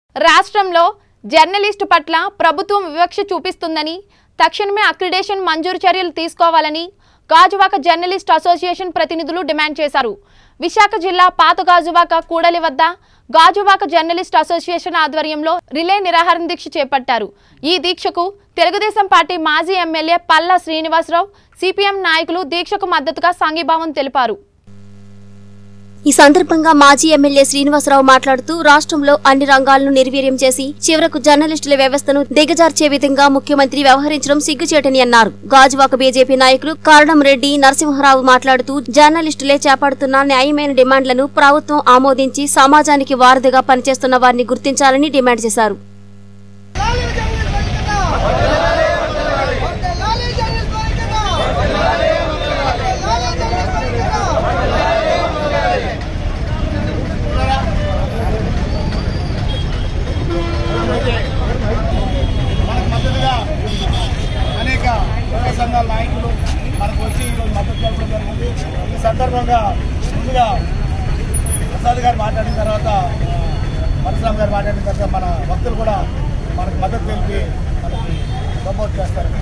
రాష్ట్రంలో జర్నలిస్టు పట్ల ప్రభుత్వం వివక్ష చూపిస్తుందని తక్షణమే అక్రిడేషన్ మంజూరు చర్యలు తీసుకోవాలని గాజువాక జర్నలిస్ట్ అసోసియేషన్ ప్రతినిధులు డిమాండ్ చేశారు విశాఖ జిల్లా పాత గాజువాక కూడలి వద్ద గాజువాక జర్నలిస్ట్ అసోసియేషన్ ఆధ్వర్యంలో రిలే నిరాహారం దీక్ష చేపట్టారు ఈ దీక్షకు తెలుగుదేశం పార్టీ మాజీ ఎమ్మెల్యే పల్లా శ్రీనివాసరావు సిపిఎం నాయకులు దీక్షకు మద్దతుగా సంఘీభావం తెలిపారు ఈ సందర్భంగా మాజీ ఎమ్మెల్యే శ్రీనివాసరావు మాట్లాడుతూ రాష్ట్రంలో అన్ని రంగాలను నిర్వీర్యం చేసి చివరకు జర్నలిస్టుల వ్యవస్థను దిగజార్చే విధంగా ముఖ్యమంత్రి వ్యవహరించడం సిగ్గుచేటని అన్నారు గాజువాక బీజేపీ నాయకులు కారణం రెడ్డి నరసింహరావు మాట్లాడుతూ జర్నలిస్టులే చేపడుతున్న న్యాయమైన డిమాండ్లను ప్రభుత్వం ఆమోదించి సమాజానికి వారధిగా పనిచేస్తున్న వారిని గుర్తించాలని డిమాండ్ చేశారు లాలి జంగిల్ బతికనా లాలి జంగిల్ బతికనా లాలి జంగిల్ బతికనా మనకు మద్దతుగా అనేక ప్రజా సంఘాల నాయకులు మనకు వచ్చి ఈరోజు మద్దతు తెలపడం జరిగింది ఈ సందర్భంగా ముందుగా ప్రసాద్ గారు మాట్లాడిన తర్వాత పరశురామ్ గారు మాట్లాడిన తర్వాత మన భక్తులు కూడా మనకు మద్దతు తెలిపి మనకి సపోర్ట్ చేస్తారు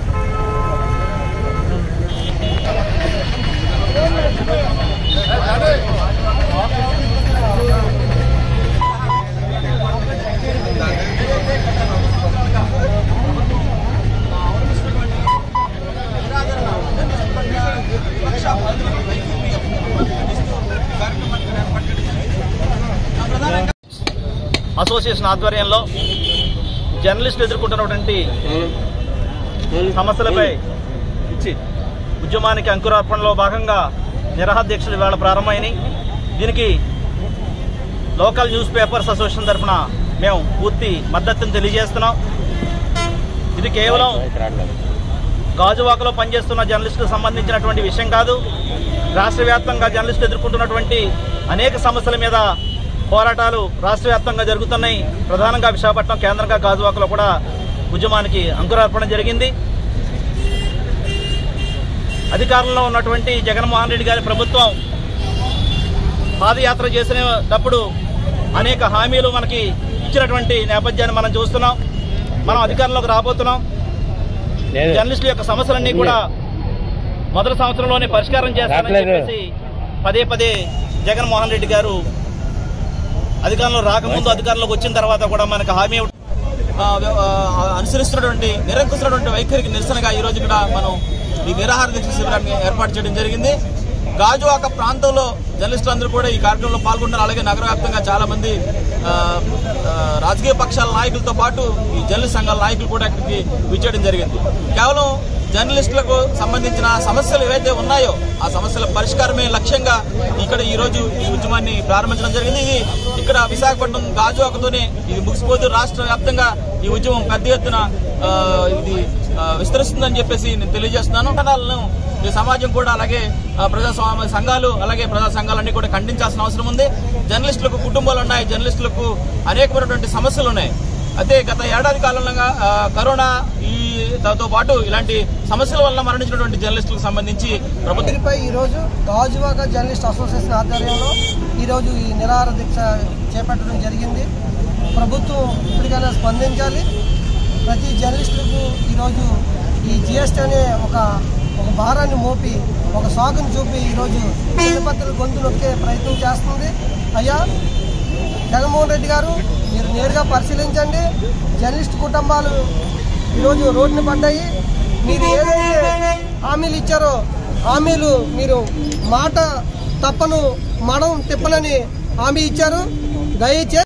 అసోసియేషన్ ఆధ్వర్యంలో జర్నలిస్టులు ఎదుర్కొంటున్నటువంటి సమస్యలపై ఉద్యమానికి అంకురార్పణలో భాగంగా నిరహాధ్యక్షులు ఇవాళ ప్రారంభమైనాయి దీనికి లోకల్ న్యూస్ పేపర్స్ అసోసియేషన్ తరఫున మేము పూర్తి మద్దతును తెలియజేస్తున్నాం ఇది కేవలం గాజువాకలో పనిచేస్తున్న జర్నలిస్టులకు సంబంధించినటువంటి విషయం కాదు రాష్ట్ర వ్యాప్తంగా జర్నలిస్టులు ఎదుర్కొంటున్నటువంటి అనేక సమస్యల మీద పోరాటాలు రాష్ట్ర వ్యాప్తంగా జరుగుతున్నాయి ప్రధానంగా విశాఖపట్నం కేంద్రంగా గాజువాకలో కూడా ఉద్యమానికి అంకురార్పణ జరిగింది అధికారంలో ఉన్నటువంటి జగన్మోహన్ రెడ్డి గారి ప్రభుత్వం పాదయాత్ర చేసినప్పుడు అనేక హామీలు మనకి ఇచ్చినటువంటి నేపథ్యాన్ని మనం చూస్తున్నాం మనం అధికారంలోకి రాబోతున్నాం జర్నలిస్టుల యొక్క సమస్యలన్నీ కూడా మొదటి సంవత్సరంలోనే పరిష్కారం చేస్తారని చెప్పేసి పదే పదే జగన్మోహన్ రెడ్డి గారు అధికారంలో రాకముందు అధికారంలోకి వచ్చిన తర్వాత కూడా మనకు హామీ ఇవ్వడం ఆ, ఆ, అనుసరిస్తున్నటువంటి నిరంకుశమైనటువంటి వైఖరికి నిరసనగా ఈ రోజు ఇక్కడ మనం ఈ నిరాహార దీక్ష శిబిరాన్ని ఏర్పాటు చేయడం జరిగింది గాజువాక ప్రాంతంలో జర్నలిస్టులు అందరూ కూడా ఈ కార్యక్రమంలో పాల్గొన్నారు అలాగే నగర వ్యాప్తంగా చాలా మంది ఆ, ఆ, రాజకీయ పక్షాల నాయకులతో పాటు ఈ జర్నలిస్ట్ సంఘాల నాయకులు కూడా ఇక్కడికి విచ్చేయడం జరిగింది కేవలం జర్నలిస్టులకు సంబంధించిన సమస్యలు ఏవైతే ఉన్నాయో ఆ సమస్యల పరిష్కారమే లక్ష్యంగా ఇక్కడ ఈ రోజు ఈ ఉద్యమాన్ని ప్రారంభించడం జరిగింది ఇది ఇక్కడ విశాఖపట్నం గాజువాకతోనే ఇది ముగిసిపోతూ రాష్ట్ర వ్యాప్తంగా ఈ ఉద్యమం పెద్ద ఎత్తున ఆ, ఇది ఆ, విస్తరిస్తుందని చెప్పేసి నేను తెలియజేస్తున్నాను కథనాలను ఈ సమాజం కూడా అలాగే ఆ, ప్రజాస్వామ్య సంఘాలు అలాగే ప్రజా సంఘాలన్నీ కూడా ఖండించాల్సిన అవసరం ఉంది జర్నలిస్టులకు కుటుంబాలు ఉన్నాయి జర్నలిస్టులకు అనేకమైనటువంటి సమస్యలు ఉన్నాయి అయితే గత ఏడాది కాలంలో ఆ, కరోనా ఈ దాంతో పాటు ఇలాంటి సమస్యల వల్ల మరణించినటువంటి జర్నలిస్టులకు సంబంధించి ప్రభుత్వం దీనిపై ఈరోజు గాజువాక జర్నలిస్ట్ అసోసియేషన్ ఆధ్వర్యంలో ఈరోజు ఈ నిరాహార దీక్ష చేపట్టడం జరిగింది ప్రభుత్వం ఇప్పటికైనా స్పందించాలి ప్రతి జర్నలిస్టులకు ఈరోజు ఈ జిఎస్టీ అనే ఒక ఒక భారాన్ని మోపి ఒక సాకును చూపి ఈరోజు ప్రతిపత్తుల గొంతు నొక్కే ప్రయత్నం చేస్తుంది అయ్యా జగన్మోహన్ రెడ్డి గారు మీరు నేరుగా పరిశీలించండి జర్నలిస్ట్ కుటుంబాలు ఈరోజు రోడ్డున పడ్డాయి మీరు ఏదైతే హామీలు ఇచ్చారో హామీలు మీరు మాట తప్పను మడం తిప్పనని హామీ ఇచ్చారు దయచేసి